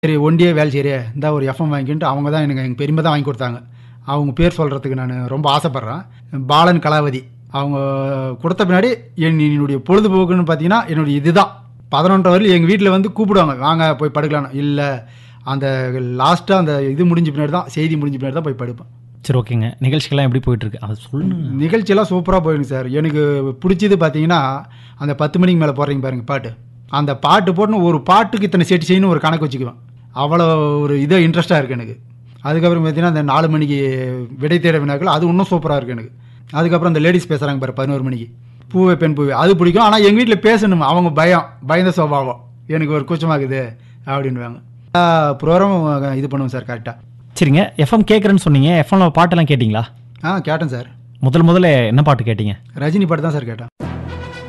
சரி ஒண்டியே வேலை செய்கிறே இந்த ஒரு எஃப்எம் வாங்கிட்டு அவங்க தான் எனக்கு எங்கள் பெரியமா தான் வாங்கி கொடுத்தாங்க அவங்க பேர் சொல்கிறதுக்கு நான் ரொம்ப ஆசைப்பட்றேன் பாலன் கலாவதி அவங்க கொடுத்த பின்னாடி என் என்னுடைய பொழுதுபோக்குன்னு பார்த்தீங்கன்னா என்னுடைய இதுதான் பதினொன்றரை வரையில் எங்கள் வீட்டில் வந்து கூப்பிடுவாங்க வாங்க போய் படுக்கலாம் இல்லை அந்த லாஸ்ட்டாக அந்த இது முடிஞ்ச பின்னாடி தான் செய்தி முடிஞ்ச பின்னாடி தான் போய் படுப்பேன் சரி ஓகேங்க நிகழ்ச்சிகள்லாம் எப்படி போயிட்டு இருக்கு அதை சொல்லுங்க நிகழ்ச்சியெல்லாம் சூப்பராக போயிடுங்க சார் எனக்கு பிடிச்சது பார்த்தீங்கன்னா அந்த பத்து மணிக்கு மேலே போடுறீங்க பாருங்க பாட்டு அந்த பாட்டு போட்டுன்னு ஒரு பாட்டுக்கு இத்தனை செட் செய்யணும் ஒரு கணக்கு வச்சுக்குவேன் அவ்வளோ ஒரு இதை இன்ட்ரெஸ்ட்டாக இருக்குது எனக்கு அதுக்கப்புறம் பார்த்தீங்கன்னா அந்த நாலு மணிக்கு விடை தேட வினாக்கள் அது இன்னும் சூப்பராக இருக்குது எனக்கு அதுக்கப்புறம் அந்த லேடிஸ் பேசுகிறாங்க பாரு பதினோரு மணிக்கு பூவே பெண் பூவே அது பிடிக்கும் ஆனால் எங்கள் வீட்டில் பேசணும் அவங்க பயம் பயந்த சுபாவம் எனக்கு ஒரு கூச்சமாகுது அப்படின்வாங்க ப்ரோக்ராம் இது பண்ணுவோம் சார் கரெக்டாக சரிங்க எஃப்எம் கேட்குறேன்னு சொன்னீங்க எஃப்எம்ல பாட்டெல்லாம் கேட்டிங்களா ஆ கேட்டேன் சார் முதல் முதல்ல என்ன பாட்டு கேட்டீங்க ரஜினி பாட்டு தான் சார் கேட்டேன்